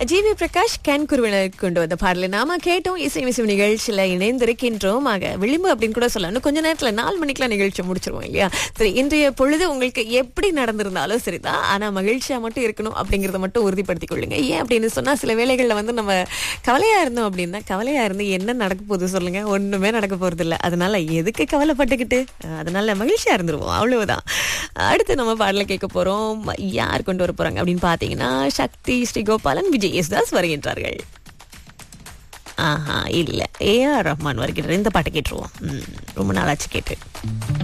GV Prakash can குருவினர் கொண்டு வந்த பாடலை நாம கேட்டோம் இசை மிசை நிகழ்ச்சியில இணைந்திருக்கின்றோம் ஆக விளிம்பு அப்படின்னு கூட சொல்லலாம் இன்னும் கொஞ்ச நேரத்துல நாலு மணிக்கெல்லாம் நிகழ்ச்சி முடிச்சிருவோம் இல்லையா சரி இன்றைய பொழுது உங்களுக்கு எப்படி நடந்திருந்தாலும் சரிதான் ஆனா மகிழ்ச்சியா மட்டும் இருக்கணும் அப்படிங்கறத மட்டும் உறுதிப்படுத்திக் கொள்ளுங்க ஏன் அப்படின்னு சொன்னா சில வேளைகள்ல வந்து நம்ம கவலையா இருந்தோம் அப்படின்னா கவலையா இருந்து என்ன நடக்க போகுது சொல்லுங்க ஒண்ணுமே நடக்க போறது இல்ல அதனால எதுக்கு கவலைப்பட்டுக்கிட்டு அஹ் அதனால மகிழ்ச்சியா இருந்துருவோம் அவ்வளவுதான் அடுத்து நம்ம பாடல கேட்க போறோம் யார் கொண்டு வர போறாங்க அப்படின்னு பாத்தீங்கன்னா சக்தி ஸ்ரீகோபாலன் விஜய் யேசுதாஸ் வருகின்றார்கள் ஆஹா இல்ல ஏ ஆர் ரஹ்மான் வருகின்ற இந்த பாட்டை கேட்டுருவோம் ம், ரொம்ப நாளாச்சு கேட்டு